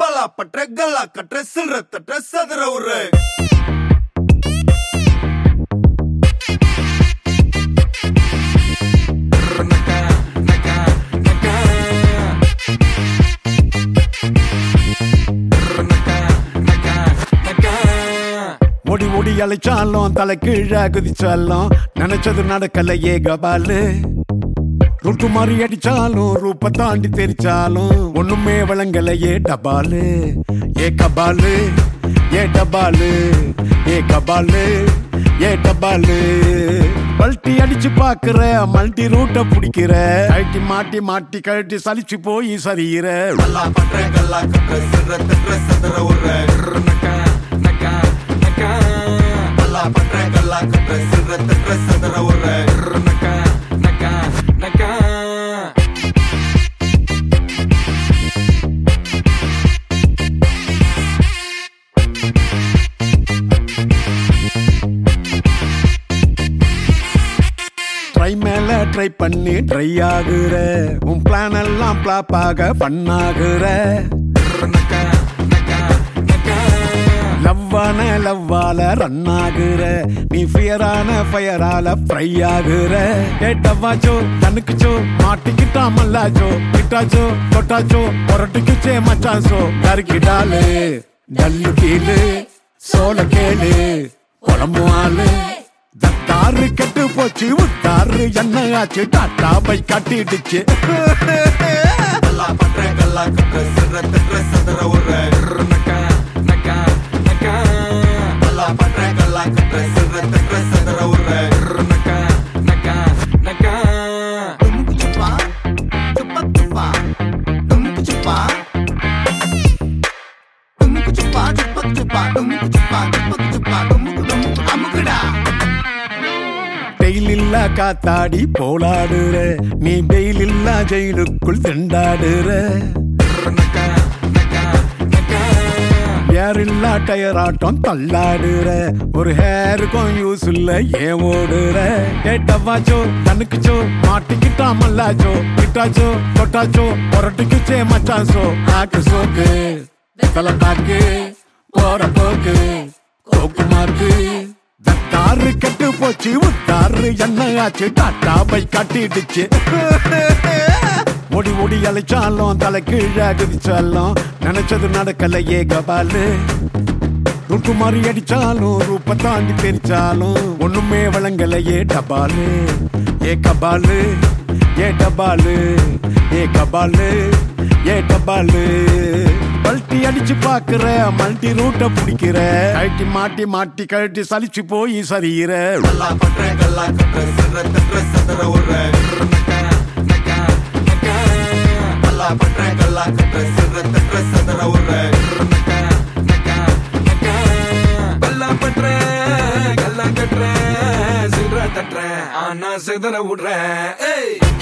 பலா பற்ற கல்லா கற்ற சில்ற தட்ட சதுர உரு ஓடி ஓடி அழைச்சாலும் தலை கீழே குதிச்சாலும் நினைச்சது நடக்கலையே கபாலு ருட்டு மாதிரி அடிச்சாலும் ரூப்ப தாண்டி தெரிச்சாலும் ஒண்ணுமே வழங்கலையே டபாலு ஏ கபாலு ஏ டபாலு ஏ கபாலு ஏ டபாலு பல்ட்டி அடிச்சு பாக்குற மல்டி ரூட்ட பிடிக்கிற கழட்டி மாட்டி மாட்டி கழட்டி சலிச்சு போய் சரியிற பலா பற்ற கல்லா கற்ற சில்ற தட்ட சதுர உரு பலா பற்ற கல்லா கற்ற சில்ற தட்ட சதுர உரு ட்ரை மேல ட்ரை பண்ணி ட்ரை ஆகுற உன் பிளான் எல்லாம் பிளாப் ஆக பண்ணாகுற லவ்வான லவ்வால ரன் ஆகுற நீ ஃபியரான ஃபயரால ஃப்ரை ஆகுற ஏட்டவாச்சோ தனுக்குச்சோ மாட்டிக்கிட்டா மல்லாச்சோ கிட்டாச்சோ தொட்டாச்சோ பொரட்டுக்குச்சே மச்சாசோ கருக்கிடாலு டல்லு கீழு சோல கேளு குழம்பு ஆளு தத்தாரு கெட்டு போச்சு விட்டாரு என்ன ஆச்சு டாட்டா பை காட்டிடுச்சு பலா பற்ற கல்லா கற்ற சில்ற தட்ட சதுர உரு பலா பற்ற கல்லா கற்ற சில்ற தட்ட சதுர உரு டெய்ல் இல்ல காத்தாடி போலாடுற நீ பெயில் இல்ல ஜெயிலுக்குள் திண்டாடுற ஏர் இல்ல டயர் ஆட்டம் தள்ளாடுற ஒரு ஹேருக்கும் யூஸ் இல்ல ஏன் ஓடுற ஏட்டவாச்சோ தனுக்குச்சோ மாட்டிக்கிட்டா மல்லாச்சோ கிட்டாச்சோ தொட்டாச்சோ பொரட்டுக்குச்சே மச்சாசோ ஆக்கு சோக்கு தலை பாக்கு போற போக்கு கோக்கு மார்க்கு தட்டாரு கெட்டு போச்சு உத்தாரு என்ன ஆச்சு டாட்டா பை காட்டிடுச்சு ஓடி ஓடி அழைச்சாலும் தலை கீழே குதிச்சாலும் நினைச்சது நடக்கலையே கபாலு ருட்டு மாதிரி அடிச்சாலும் ரூப்ப தாண்டி தெரிச்சாலும் ஒண்ணுமே வழங்கலையே டபாலு ஏ கபாலு ஏ டபாலு ஏ கபாலு ஏ டபாலு பல்ட்டி அடிச்சு பாக்குற மல்டி ரூட்ட பிடிக்கிற கழட்டி மாட்டி மாட்டி கழட்டி சலிச்சு போய் சரியிற பலா பற்ற கல்லா கற்ற சில்ற தட்ட சதுர உரு பலா பற்ற கல்லா கற்ற சில்ற தட்ட சதுர உரு ஆனா சிதற விடுறேன் ஏய்